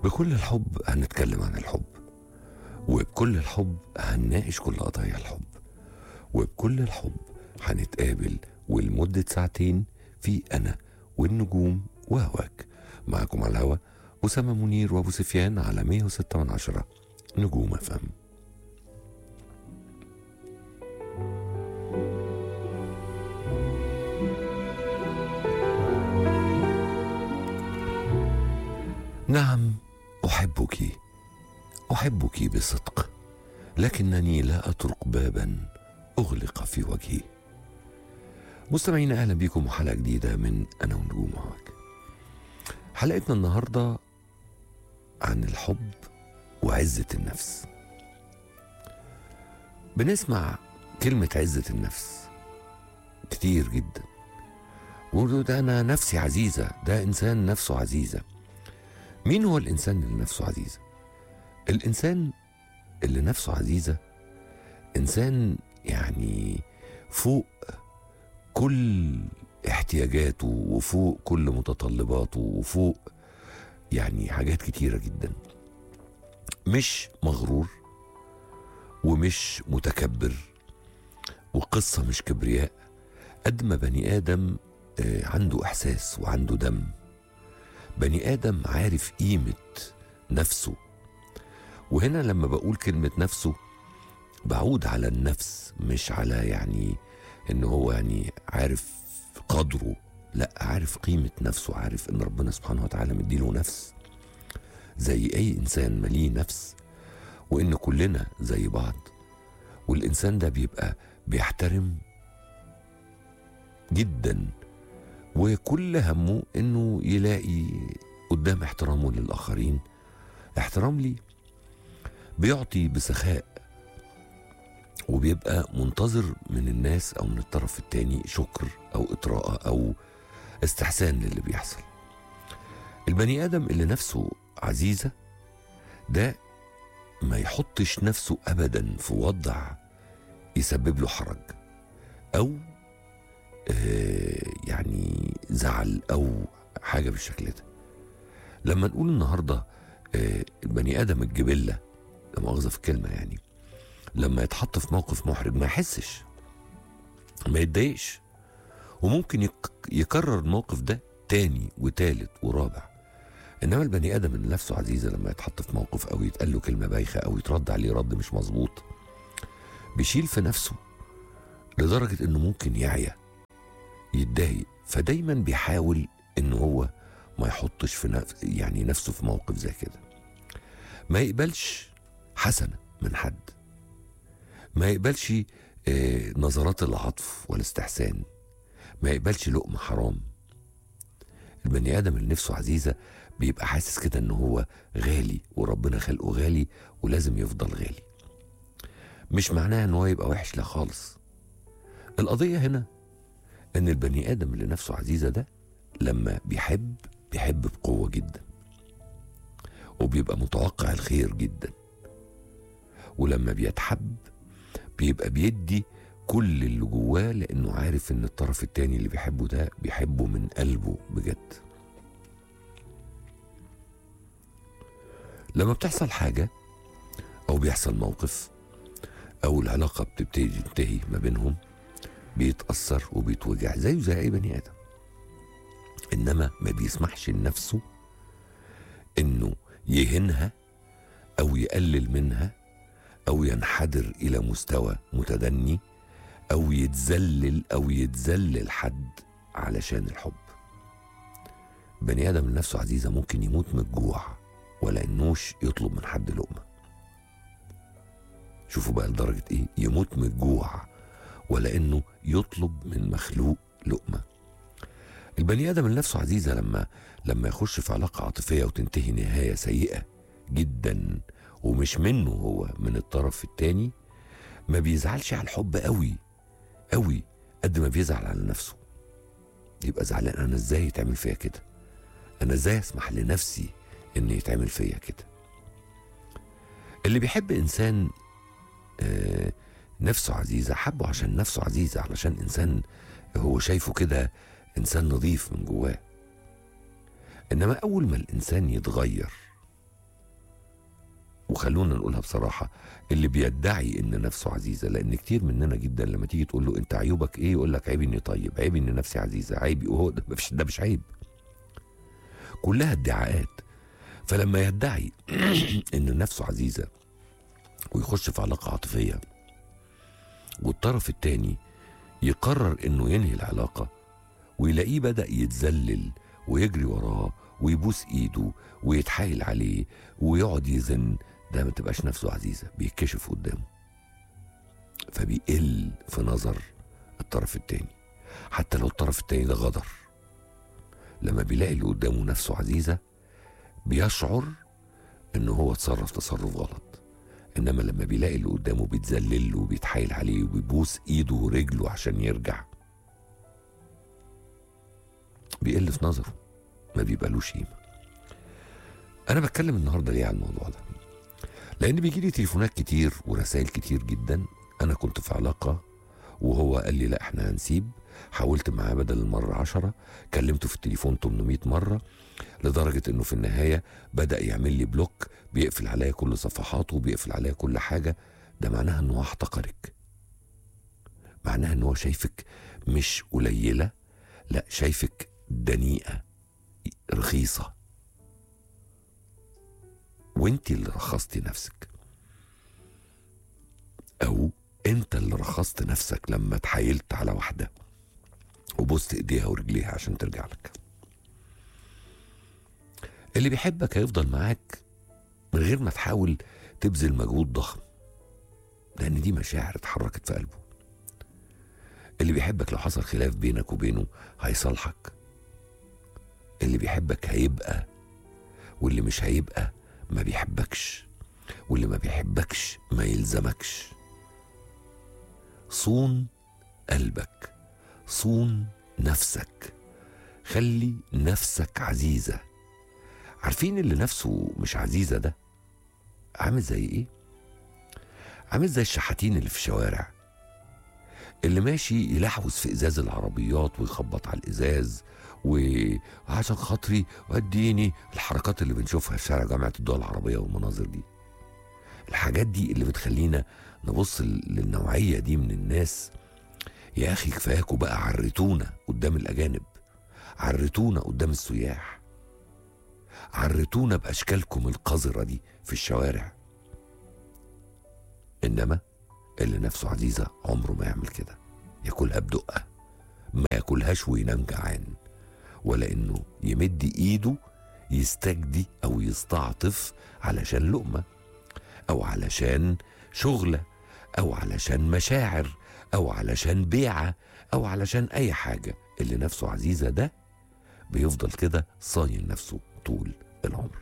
بكل الحب هنتكلم عن الحب وبكل الحب هنناقش كل قضايا الحب وبكل الحب هنتقابل ولمدة ساعتين في أنا والنجوم وهواك معكم على الهوا أسامة منير وأبو سفيان على 106 من عشرة نجوم أفهم نعم أحبك أحبك بصدق لكنني لا أطرق بابا أغلق في وجهي مستمعينا أهلا بكم وحلقة جديدة من أنا ونجوم معاك حلقتنا النهاردة عن الحب وعزة النفس بنسمع كلمة عزة النفس كتير جدا ويقولوا ده أنا نفسي عزيزة ده إنسان نفسه عزيزة مين هو الإنسان اللي نفسه عزيزة؟ الإنسان اللي نفسه عزيزة إنسان يعني فوق كل احتياجاته وفوق كل متطلباته وفوق يعني حاجات كتيرة جدا مش مغرور ومش متكبر وقصة مش كبرياء قد ما بني آدم آه، عنده إحساس وعنده دم بني آدم عارف قيمة نفسه وهنا لما بقول كلمة نفسه بعود على النفس مش على يعني ان هو يعني عارف قدره لا عارف قيمة نفسه عارف ان ربنا سبحانه وتعالى مديله نفس زي اي انسان مليه نفس وان كلنا زي بعض والانسان ده بيبقى بيحترم جدا وكل همه انه يلاقي قدام احترامه للاخرين احترام ليه بيعطي بسخاء وبيبقى منتظر من الناس او من الطرف التاني شكر او اطراء او استحسان للي بيحصل البني ادم اللي نفسه عزيزه ده ما يحطش نفسه ابدا في وضع يسبب له حرج او آه، يعني زعل او حاجه بالشكل ده لما نقول النهارده آه، البني ادم الجبله لا مؤاخذه في الكلمه يعني لما يتحط في موقف محرج ما يحسش ما يتضايقش وممكن يك- يكرر الموقف ده تاني وتالت ورابع انما البني ادم اللي نفسه عزيزه لما يتحط في موقف او يتقال له كلمه بايخه او يترد عليه رد مش مظبوط بيشيل في نفسه لدرجه انه ممكن يعيا يتضايق فدايما بيحاول ان هو ما يحطش في نفس يعني نفسه في موقف زي كده ما يقبلش حسنه من حد ما يقبلش آه، نظرات العطف والاستحسان ما يقبلش لقمة حرام البني آدم اللي نفسه عزيزة بيبقى حاسس كده ان هو غالي وربنا خلقه غالي ولازم يفضل غالي مش معناها ان هو يبقى وحش لا خالص القضية هنا ان البني آدم اللي نفسه عزيزة ده لما بيحب بيحب بقوة جدا وبيبقى متوقع الخير جدا ولما بيتحب بيبقى بيدي كل اللي جواه لانه عارف ان الطرف التاني اللي بيحبه ده بيحبه من قلبه بجد لما بتحصل حاجة او بيحصل موقف او العلاقة بتبتدي تنتهي ما بينهم بيتأثر وبيتوجع زيه زي اي بني ادم انما ما بيسمحش لنفسه انه يهنها او يقلل منها او ينحدر الى مستوى متدني او يتذلل او يتذلل حد علشان الحب بني ادم لنفسه عزيزه ممكن يموت من الجوع ولا انوش يطلب من حد لقمه شوفوا بقى لدرجه ايه يموت من الجوع ولا انه يطلب من مخلوق لقمه البني ادم اللي نفسه عزيزه لما لما يخش في علاقه عاطفيه وتنتهي نهايه سيئه جدا ومش منه هو من الطرف التاني ما بيزعلش على الحب قوي قوي قد ما بيزعل على نفسه يبقى زعلان انا ازاي يتعمل فيا كده انا ازاي اسمح لنفسي ان يتعمل فيا كده اللي بيحب انسان آه نفسه عزيزه حبه عشان نفسه عزيزه علشان انسان هو شايفه كده انسان نظيف من جواه انما اول ما الانسان يتغير وخلونا نقولها بصراحه اللي بيدعي ان نفسه عزيزه لان كتير مننا جدا لما تيجي تقول له انت عيوبك ايه يقول لك عيب اني طيب عيب ان نفسي عزيزه عيب وهو ده مش ده مش عيب كلها ادعاءات فلما يدعي ان نفسه عزيزه ويخش في علاقه عاطفيه والطرف التاني يقرر انه ينهي العلاقه ويلاقيه بدا يتذلل ويجري وراه ويبوس ايده ويتحايل عليه ويقعد يزن ده ما تبقاش نفسه عزيزه بيتكشف قدامه فبيقل في نظر الطرف التاني حتى لو الطرف التاني ده غدر لما بيلاقي اللي قدامه نفسه عزيزه بيشعر ان هو اتصرف تصرف غلط انما لما بيلاقي اللي قدامه بيتذلل له وبيتحايل عليه وبيبوس ايده ورجله عشان يرجع بيقل في نظره ما بيبقالوش قيمه انا بتكلم النهارده ليه على الموضوع ده لان بيجي لي تليفونات كتير ورسائل كتير جدا انا كنت في علاقه وهو قال لي لا احنا هنسيب حاولت معاه بدل المرة عشرة كلمته في التليفون 800 مرة لدرجة انه في النهاية بدأ يعمل لي بلوك بيقفل عليا كل صفحاته وبيقفل عليا كل حاجة ده معناها انه احتقرك معناها ان هو شايفك مش قليلة لا شايفك دنيئة رخيصة وانت اللي رخصتي نفسك او انت اللي رخصت نفسك لما اتحايلت على واحده وبوست ايديها ورجليها عشان ترجع لك اللي بيحبك هيفضل معاك من غير ما تحاول تبذل مجهود ضخم لان دي مشاعر اتحركت في قلبه اللي بيحبك لو حصل خلاف بينك وبينه هيصالحك اللي بيحبك هيبقى واللي مش هيبقى ما بيحبكش واللي ما بيحبكش ما يلزمكش صون قلبك صون نفسك خلي نفسك عزيزة عارفين اللي نفسه مش عزيزة ده عامل زي ايه عامل زي الشحاتين اللي في الشوارع اللي ماشي يلحوز في ازاز العربيات ويخبط على الازاز وعشان خاطري وديني الحركات اللي بنشوفها في شارع جامعة الدول العربية والمناظر دي الحاجات دي اللي بتخلينا نبص للنوعية دي من الناس يا أخي كفاياكوا بقى عرتونا قدام الأجانب عرتونا قدام السياح عرتونا بأشكالكم القذرة دي في الشوارع إنما اللي نفسه عزيزة عمره ما يعمل كده ياكلها بدقة ما ياكلهاش وينام جعان ولا إنه يمد إيده يستجدي أو يستعطف علشان لقمة أو علشان شغلة أو علشان مشاعر أو علشان بيعة أو علشان أي حاجة اللي نفسه عزيزة ده بيفضل كده صاين نفسه طول العمر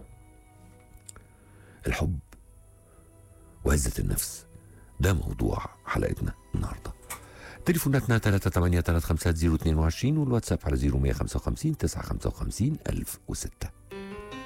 الحب وعزة النفس ده موضوع حلقتنا النهارده تليفوناتنا 383 350 22 والواتساب على 0155 955 1006